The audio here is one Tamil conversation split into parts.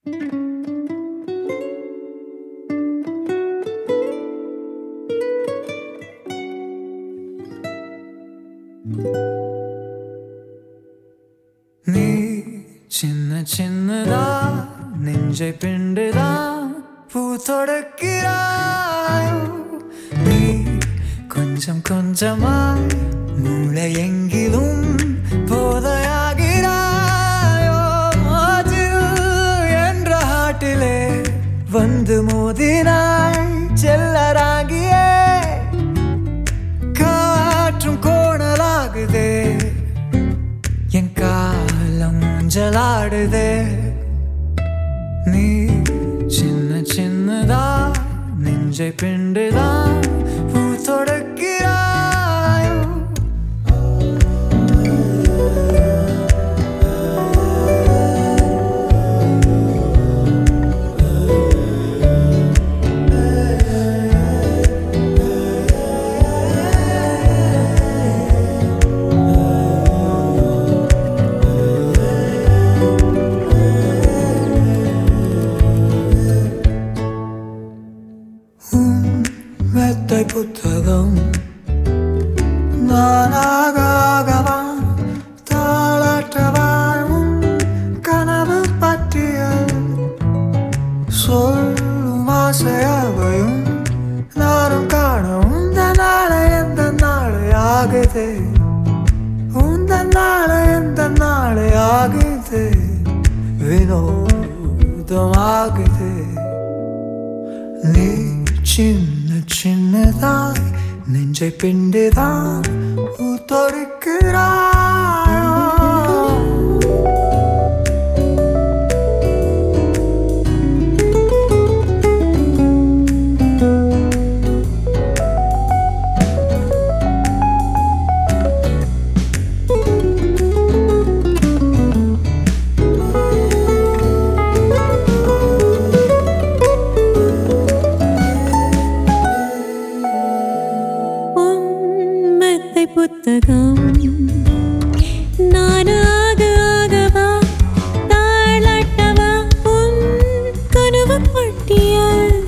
நீ சின்ன சின்னதா நெஞ்சை பிண்டுதா பூ தொடக்கிறாய் நீ கொஞ்சம் கொஞ்சமாய் மூளை எங்கிலும் போதையாகிறாயோ அதில் என்ற ஹாட்டிலே வந்து மோதினாய் செல்லராகியே காற்றும் கோணலாகுதே என் காலம் ஊஞ்சலாடுதே நீ சின்ன சின்னதா நெஞ்சை பிண்டுதா பூ தொடக்கிறாயோ மெத்தை புத்தகம் நானாகவா தாளாற்றவா உன் கனவு பற்றியல் சொல்லும் ஆசையாவையும் நானும் காண உந்த நாளை எந்த நாளை ஆகுது உந்த நாளை எந்த நாளை ஆகுது வினோதமாகுது நீ சின்ன சின்னதாய் நெஞ்சை பிண்டுதான் தொடுக்கிறாய் உண்மத்தை புத்தகம் நானாக ஆகவா தாளாட்டவா உன் கனவு பட்டியல்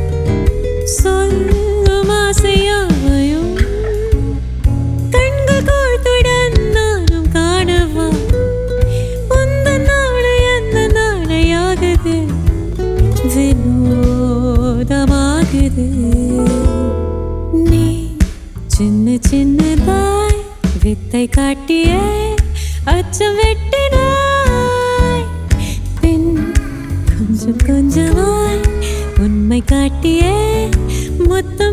சொல்லும் ஆசையாவையும் கண்கள் கோர்த்துடன் நானும் காணவா உந்த நாளை அந்த நாளையாகுது வினோதமாகுது நீ சின்ன சின்னதாய் வித்தை காட்டியே அச்சம் வெட்டினாய் பின் கொஞ்சம் கொஞ்சமாய் உண்மை காட்டியே முத்தம்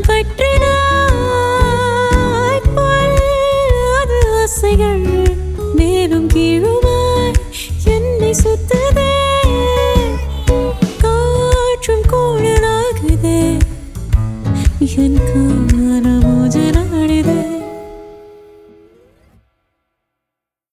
பற்றினாய் பொல்லாத ஆசைகள் மேலும் கீழுமாய் என்னை சுத்ததே காற்றும் கூடலாகுதே என் காரணமோஜனாடுதே